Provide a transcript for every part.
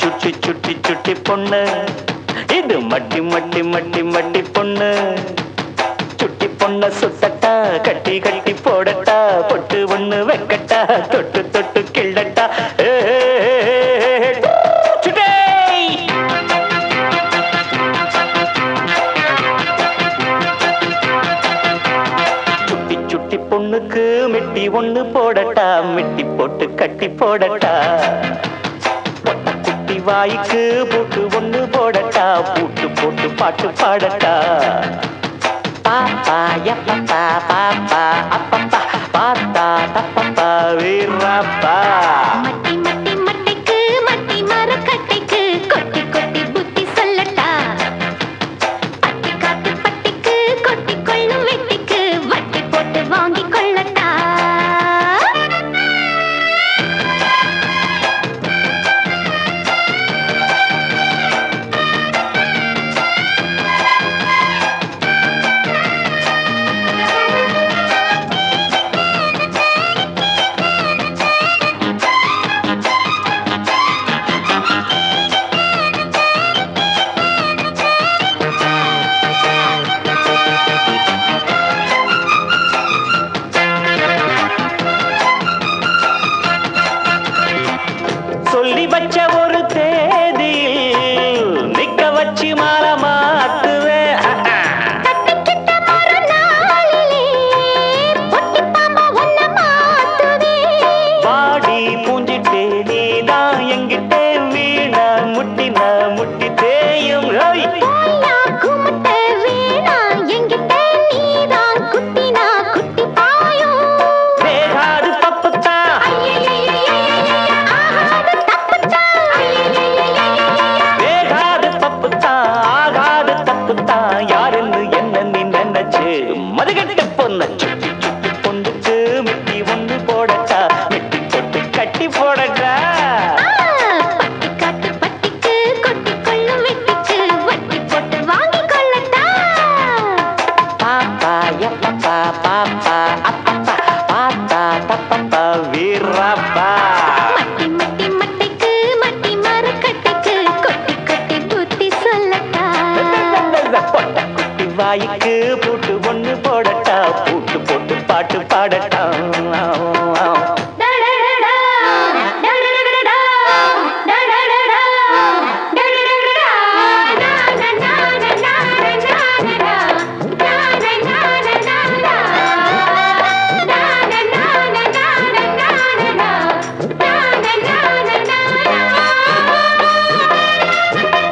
சுட்டி சுட்டி சுட்டி பொண்ணு இது மட்டி மட்டி மட்டி மட்டி பொண்ணு சுட்டி பொண்ண சுத்தட்டா கட்டி கட்டி போடட்டா பொட்டு ஒண்ணு வைக்கட்டா தொட்டு தொட்டு கிள்ளட்டா ஏ, சுட்டே! சுட்டி சுட்டி பொண்ணுக்கு மெட்டி ஒண்ணு போடட்டா மெட்டி போட்டு கட்டி போடட்டா பொட்ட குட்டி வாய்க்கு பூட்டு ஒண்ணு போடட்டா பூட்டு போட்டு பாட்டு பாடட்டா பாப்பா யப்பப்பா பாப்பா அப்பப்பா பாத்தா தப்பப்பா வீரப்பா மட்டி மட்டி மட்டைக்கு மட்டி மரக்கட்டைக்கு கொட்டி கொட்டி புத்தி சொல்லட்டா பட்டி காட்டு பட்டிக்கு கொட்டி கொள்ளும் வெட்டிக்கு வட்டி போட்டு வாங்கி கொள்ளட்டா சொல்லி வச்ச ஒரு தேதியில் நிக்க வச்சு மாலை மாத்துவேன் தட்டிக்கிட்ட மறுநாளிலே பொட்டி பாம்பா உன்னை மாத்துவேன் பாடி பூஞ்சிட்டே நீதான் எங்கிட்டே வீணா முட்டினா முட்டி தேயும் ஹோய். போயா குமுட்ட வீணா என்கிட்ட நீதான் குட்டினா குட்டி பாயும் வேகாது பப்புத்தான் வேகாது பப்புத்தான் ஆகாது தப்புத்தான் யாருன்னு என்ன நீ நினைச்சு மதுகட்ட பொண்ணு சுட்டி சுட்டி பொண்ணுக்கு மிட்டி ஒண்ணு போடட்டா மிட்டி போட்டு கட்டி போடட்டா பட்டி காட்டு பட்டிக்கு கொட்டி கொள்ளும் வெட்டிக்கு வட்டி போட்டு வாங்கி கொள்ளட்டா பாப்பா யப்பப்பா பாப்பா அப்பப்பா பாத்தா தப்பப்பா வீரப்பா மட்டி மட்டி மட்டிக்கு மட்டி மரக்கட்டைக்கு கொட்டி கொட்டி புத்தி சொல்லட்டா பொட்ட குட்டி வாய்க்கு பூட்டு ஒண்ணு போடட்டா பூட்டு போட்டு பாட்டு பாடட்டா டடடடா, டடடடடா, டடடடடா, டடடடடா, நானநானநானநானநானடா, நானநானநானடா, நானநானநானநானடா, நானநானநானடா.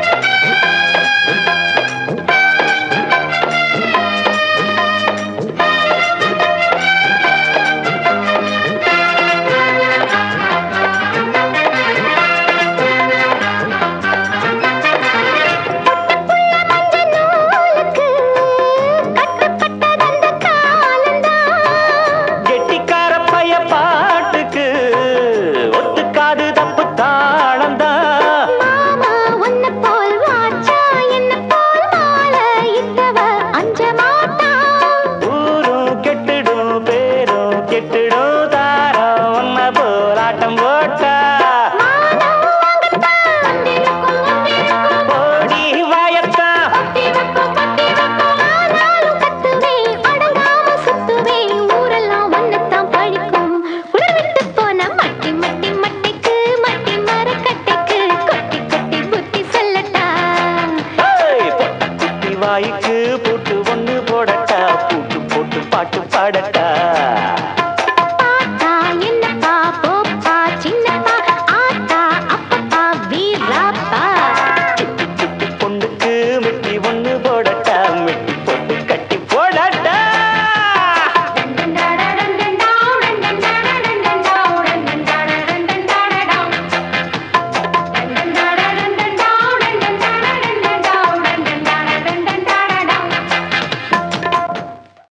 நூலுக்கு கட்டப்பட்டதந்த காலந்தான் கெட்டிக்கார பைய பாட்டுக்கு ஒத்துக்காது தப்பு தாளந்தான் மாமா உன்னை போல் வாச்சா என்ன போல் மாலை இட்டவ அஞ்ச மாட்டான் ஊரும் கெட்டுடும் பேரும் கெட்டுடும் தாரம் ஒன்ன போராட்டம் போட்டா மானம் வாங்கத்தான் வந்திருக்கும் வந்திருக்கும் ஓடி வாயத்தான் கொட்டி வைப்போம் கொட்டி வைப்போம் ஆனாலும் கத்துவேன் அடங்காம சுத்துவேன் ஊரெல்லாம் ஒன்னத்தான் பழிக்கும் உடல் விட்டு போன மட்டி மட்டி மட்டைக்கு மட்டி மரக்கட்டைக்கு கொட்டி கொட்டி புத்தி சொல்லட்டா ஏய், பொட்ட குட்டி வாய்க்கு பூட்டு ஒண்ணு போடட்டா பூட்டு போட்டு பாட்டு பாடட்டா பார்த்தா என்னப்பா போ